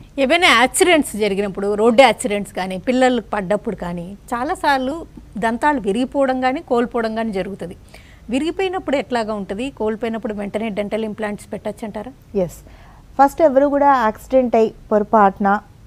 ఏవైనా యాక్సిడెంట్స్ జరిగినప్పుడు road accidents కానీ పిల్లలు పడ్డప్పుడు కానీ చాలాసార్లు దంతాలు విరిగిపోవడం కానీ కోల్పోవడం కానీ జరుగుతుంది విరిగిపోయినప్పుడు ఎట్లాగా ఉంటుంది కోల్పోయినప్పుడు వెంటనే డెంటల్ ఇంప్లాంట్స్ పెట్టచ్చు అంటారా ఎస్ ఫస్ట్ ఎవరు కూడా యాక్సిడెంట్ అయి పొరపాటున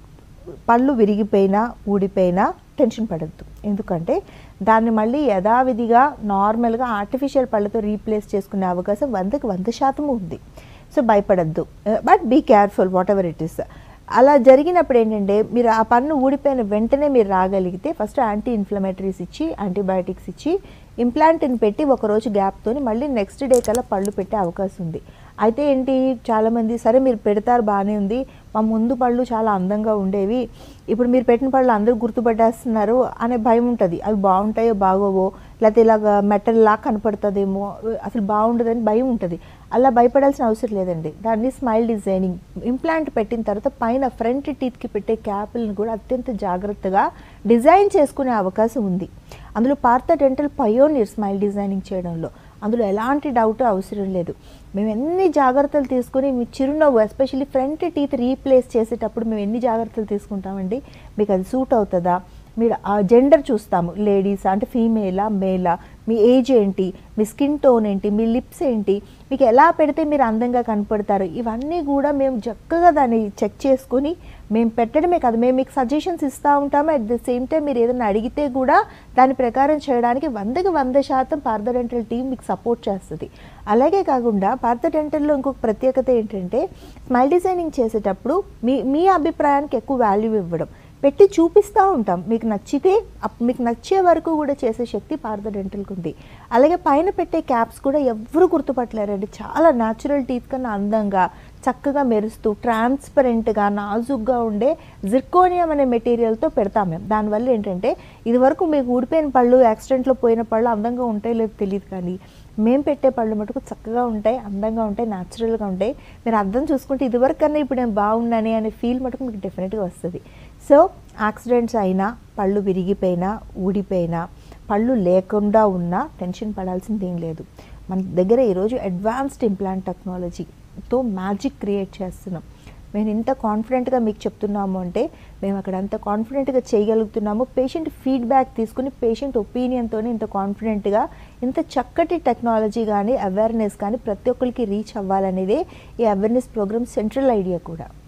పళ్ళు విరిగిపోయినా ఊడిపోయినా టెన్షన్ పడద్దు ఎందుకంటే దాన్ని మళ్ళీ యథావిధిగా నార్మల్గా ఆర్టిఫిషియల్ పళ్ళతో రీప్లేస్ చేసుకునే అవకాశం వందకి వంద శాతం ఉంది సో భయపడద్దు but be careful whatever it is అలా జరిగినప్పుడు ఏంటంటే మీరు ఆ పన్ను ఊడిపోయిన వెంటనే మీరు రాగలిగితే ఫస్ట్ యాంటీ ఇన్ఫ్లమేటరీస్ ఇచ్చి యాంటీబయాటిక్స్ ఇచ్చి ఇంప్లాంట్ని పెట్టి ఒక రోజు గ్యాప్తోని మళ్ళీ నెక్స్ట్ డే కల్లా పళ్ళు పెట్టే అవకాశం ఉంది అయితే ఏంటి చాలామంది సరే మీరు పెడతారు బాగానే ఉంది మా ముందు పళ్ళు చాలా అందంగా ఉండేవి ఇప్పుడు మీరు పెట్టిన పళ్ళు అందరూ గుర్తుపట్టేస్తున్నారు అనే భయం ఉంటుంది అవి బాగుంటాయో బాగోవో లేకపోతే ఇలాగ మెటల్ లా కనపడుతుందేమో అసలు బాగుండదని భయం ఉంటుంది అలా భయపడాల్సిన అవసరం లేదండి దాన్ని స్మైల్ డిజైనింగ్ ఇంప్లాంట్ పెట్టిన తర్వాత పైన ఫ్రంట్ టీత్కి పెట్టే క్యాపులను కూడా అత్యంత జాగ్రత్తగా డిజైన్ చేసుకునే అవకాశం ఉంది అందులో Partha dental pioneer smile designing చేయడంలో అందులో ఎలాంటి డౌట్ అవసరం లేదు మేము ఎన్ని జాగ్రత్తలు తీసుకుని మీ చిరునవ్వు ఎస్పెషల్లీ ఫ్రంట్ టీత్ రీప్లేస్ చేసేటప్పుడు మేము ఎన్ని జాగ్రత్తలు తీసుకుంటామండి మీకు అది సూట్ అవుతుందా మీరు ఆ జెండర్ చూస్తాము లేడీస్ అంటే ఫీమేలా మేలా మీ ఏజ్ ఏంటి మీ స్కిన్ టోన్ ఏంటి మీ లిప్స్ ఏంటి మీకు ఎలా పెడితే మీరు అందంగా కనపడతారు ఇవన్నీ కూడా మేము చక్కగా దాన్ని చెక్ చేసుకొని మేము పెట్టడమే కాదు మేము మీకు సజెషన్స్ ఇస్తూ ఉంటాము అట్ ద సేమ్ టైం మీరు ఏదైనా అడిగితే కూడా దాని ప్రకారం చేయడానికి వందకి వంద శాతం పార్థ డెంటల్ టీం మీకు సపోర్ట్ చేస్తుంది అలాగే కాకుండా పార్థ డెంటల్లో ఇంకొక ప్రత్యేకత ఏంటంటే స్మైల్ డిజైనింగ్ చేసేటప్పుడు మీ మీ అభిప్రాయానికి ఎక్కువ వాల్యూ ఇవ్వడం పెట్టి చూపిస్తూ ఉంటాం మీకు నచ్చితే అప్- మీకు నచ్చే వరకు కూడా చేసే శక్తి పార్థ డెంటల్కి ఉంది అలాగే పైన పెట్టే క్యాప్స్ కూడా ఎవరు గుర్తుపట్టలేరండి చాలా న్యాచురల్ టీత్ కన్నా అందంగా చక్కగా మెరుస్తూ ట్రాన్స్పరెంట్గా నాజుగ్గా ఉండే జిర్కోనియం అనే మెటీరియల్తో పెడతాం మేము దానివల్ల ఏంటంటే ఇది వరకు మీకు ఊడిపోయిన పళ్ళు యాక్సిడెంట్లో పోయిన పళ్ళు అందంగా ఉంటాయో లేదో తెలియదు కానీ మేము పెట్టే పళ్ళు మటుకు చక్కగా ఉంటాయి అందంగా ఉంటాయి న్యాచురల్గా ఉంటాయి మీరు అర్థం చూసుకుంటే ఇదివరకు కన్నా ఇప్పుడు నేను బాగున్నాను అనే ఫీల్ మటుకు మీకు డెఫినెట్గా వస్తుంది సో యాక్సిడెంట్స్ అయినా పళ్ళు విరిగిపోయినా ఊడిపోయినా పళ్ళు లేకుండా ఉన్నా టెన్షన్ పడాల్సింది ఏం లేదు మన దగ్గర ఈరోజు అడ్వాన్స్డ్ ఇంప్లాంట్ టెక్నాలజీతో మ్యాజిక్ క్రియేట్ చేస్తున్నాం మేము ఇంత కాన్ఫిడెంట్గా మీకు చెప్తున్నాము అంటే మేము అక్కడ అంత కాన్ఫిడెంట్గా చేయగలుగుతున్నాము పేషెంట్ ఫీడ్బ్యాక్ తీసుకుని పేషెంట్ ఒపీనియన్తోనే ఇంత కాన్ఫిడెంట్గా ఇంత చక్కటి టెక్నాలజీ కానీ అవేర్నెస్ కానీ ప్రతి ఒక్కరికి రీచ్ అవ్వాలనేదే ఈ అవేర్నెస్ ప్రోగ్రామ్ సెంట్రల్ ఐడియా కూడా